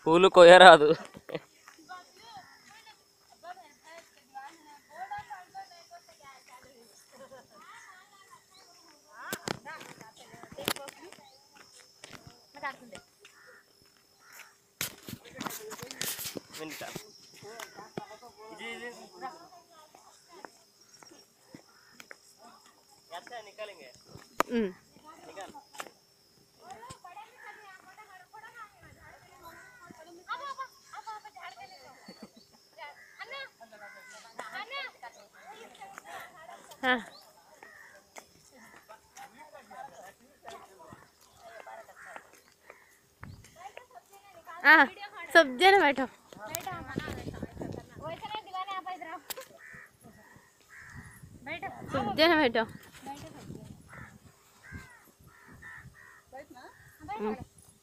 పూలు కొయ్యరాదు ఉమ్. ఆ. ఆ, सब्जी ना बैठो सब्जी ना बैठो हम्म.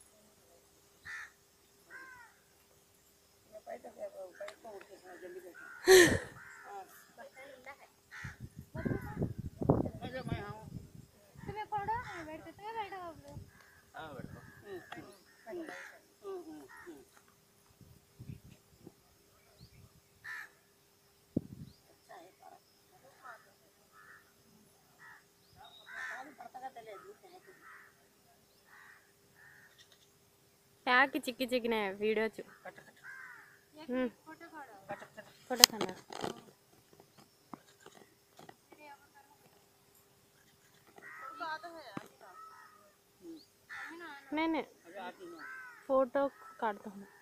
ప్యాక్ చిక్కి చిక్కిన వీడియో చూ हम्म, फोटो खाना नहीं नहीं फोटो काटता हूँ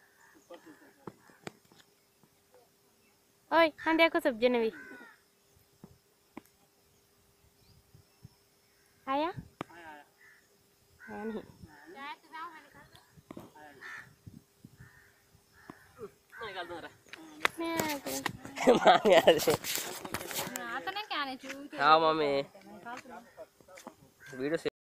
ओए हाँ देखो सब्जी ने भी आया आया नहीं मैं आ गया। Mummy video